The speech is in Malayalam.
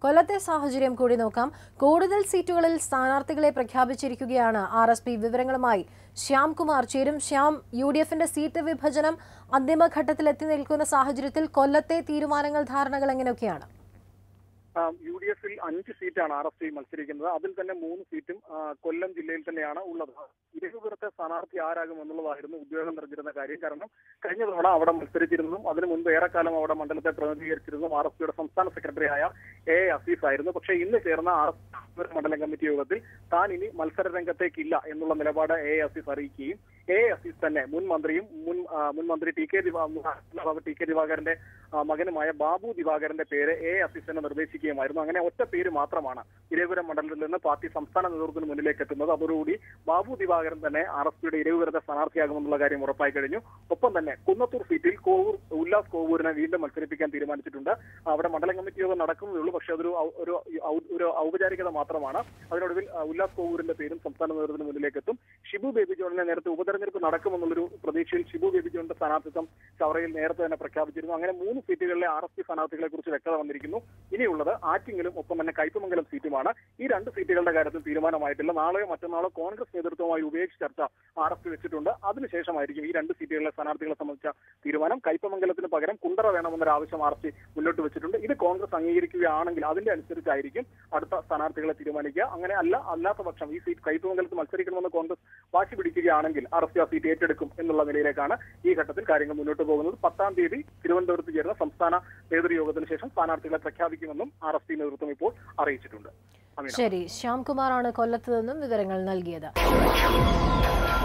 കൊല്ലത്തെ സാഹചര്യം കൂടി നോക്കാം കൂടുതൽ സീറ്റുകളിൽ സ്ഥാനാർത്ഥികളെ പ്രഖ്യാപിച്ചിരിക്കുകയാണ് ആർ എസ് പി വിവരങ്ങളുമായി ശ്യാംകുമാർ ചേരും ശ്യാം യു ഡി എഫിന്റെ സീറ്റ് വിഭജനം അന്തിമഘട്ടത്തിൽ എത്തി നിൽക്കുന്ന സാഹചര്യത്തിൽ കൊല്ലത്തെ തീരുമാനങ്ങൾ ധാരണകൾ എങ്ങനെയൊക്കെയാണ് യു ഡി എഫിൽ അഞ്ച് സീറ്റാണ് ആർ എസ് പി മത്സരിക്കുന്നത് അതിൽ തന്നെ മൂന്ന് സീറ്റും ആ, കൊല്ലം ജില്ലയിൽ തന്നെയാണ് ഉള്ളത് ഇരുപുറത്തെ സ്ഥാനാർത്ഥി ആരാകും എന്നുള്ളതായിരുന്നു ഉദ്യോഗം നിറഞ്ഞിരുന്ന കാര്യം കാരണം കഴിഞ്ഞ തവണ അവിടെ മത്സരിച്ചിരുന്നതും അതിനു മുൻപ് ഏറെക്കാലം അവിടെ മണ്ഡലത്തെ പ്രതിനിധീകരിച്ചിരുന്നതും ആർ എസ് പിയുടെ സംസ്ഥാന സെക്രട്ടറിയായ എ അസീഫ് ആയിരുന്നു പക്ഷേ ഇന്ന് ചേർന്ന ആർ എസ് പി മണ്ഡലം കമ്മിറ്റി യോഗത്തിൽ താൻ ഇനി മത്സര രംഗത്തേക്കില്ല എന്നുള്ള നിലപാട് എ അസീഫ് അറിയിക്കുകയും എ അസീസ് തന്നെ മുൻ മന്ത്രിയും മുൻ ആ, മുൻ മന്ത്രി ടി കെ ദിവാ ടി കെ ദിവാകരന്റെ ആ, മകനുമായ ബാബു ദിവാകരന്റെ പേര് എ അസീസ് തന്നെ നിർദ്ദേശിക്കുകയുമായിരുന്നു അങ്ങനെ ഒറ്റ പേര് മാത്രമാണ് ഇരവിപുരം മണ്ഡലത്തിൽ നിന്ന് പാർട്ടി സംസ്ഥാന നേതൃത്വത്തിന് മുന്നിലേക്ക് എത്തുന്നത് അതോടുകൂടി ബാബു ദിവാകരൻ തന്നെ ആർ എസ് പിയുടെ ഇരവിപുരത്തെ സ്ഥാനാർത്ഥിയാകുമെന്നുള്ള കാര്യം ഉറപ്പായി കഴിഞ്ഞു ഒപ്പം തന്നെ കുന്നത്തൂർ സീറ്റിൽ കോവൂർ ഉല്ലാസ് കോവൂരിനെ വീണ്ടും മത്സരിപ്പിക്കാൻ തീരുമാനിച്ചിട്ടുണ്ട് അവിടെ മണ്ഡലം കമ്മിറ്റി യോഗം നടക്കുന്നതേ ഉള്ളൂ പക്ഷേ അതൊരു ഔ- ഒരു ഔ- ഒരു ഔപചാരികത മാത്രമാണ് അതിനൊടുവിൽ ആ, ഉല്ലാസ് കോവൂരിന്റെ പേരും സംസ്ഥാന നേതൃത്വത്തിന് മുന്നിലേക്ക് എത്തും ഷിബു ബേബി ജോണിനെ നേരത്തെ ഉപതെരഞ്ഞെടുപ്പ് നടക്കുമെന്നുള്ളൊരു പ്രതീക്ഷയിൽ ഷിബു ബേബി ജോണിന്റെ സ്ഥാനാർത്ഥിത്വം ചവറയിൽ നേരത്തെ തന്നെ പ്രഖ്യാപിച്ചിരുന്നു അങ്ങനെ മൂന്ന് സീറ്റുകളിലെ ആർ എസ് പി സ്ഥാനാർത്ഥികളെ കുറിച്ച് വ്യക്തത വന്നിരിക്കുന്നു ഇനിയുള്ളത് ആറ്റിങ്ങലും ഒപ്പം തന്നെ കയ്പമംഗലം സീറ്റുമാണ് ഈ രണ്ട് സീറ്റുകളുടെ കാര്യത്തിൽ തീരുമാനമായിട്ടില്ല നാളെയോ മറ്റന്നാളോ കോൺഗ്രസ് നേതൃത്വവുമായി ഉപയോഗിച്ച് ചർച്ച ആർ എസ് പി വെച്ചിട്ടുണ്ട് അതിനുശേഷമായിരിക്കും ഈ രണ്ട് സീറ്റുകളിലെ സ്ഥാനാർത്ഥികളെ സംബന്ധിച്ച തീരുമാനം കയ്പമംഗലത്തിന് പകരം കുണ്ടറ വേണമെന്നൊരു ആവശ്യം ആർ എസ് പി മുന്നോട്ട് വെച്ചിട്ടുണ്ട് ഇത് കോൺഗ്രസ് അംഗീകരിക്കുകയാണെങ്കിൽ അതിന്റെ അനുസരിച്ചായിരിക്കും അടുത്ത സ്ഥാനാർത്ഥികളെ തീരുമാനിക്കുക അങ്ങനെ അല്ല അല്ലാത്ത പക്ഷം ഈ സീറ്റ് കയ്പമംഗലത്ത് മത്സരിക്കണമെന്ന് കോൺഗ്രസ് വാശി പിടിക്കുകയാണെങ്കിൽ ആർ എസ് പി ആ സീറ്റ് ഏറ്റെടുക്കും എന്നുള്ള നിലയിലേക്കാണ് ഈ ഘട്ടത്തിൽ കാര്യങ്ങൾ മുന്നോട്ട് പോകുന്നത് പത്താം തീയതി തിരുവനന്തപുരത്ത് ചേരുന്ന സംസ്ഥാന നേതൃയോഗത്തിന് ശേഷം സ്ഥാനാർത്ഥികളെ പ്രഖ്യാപിക്കുമെന്നും ആർ എസ് പി നേതൃത്വം ഇപ്പോൾ അറിയിച്ചിട്ടുണ്ട് അമീന ശരി ശ്യാംകുമാറാണ് കൊല്ലത്ത് നിന്നും വിവരങ്ങൾ നൽകിയത്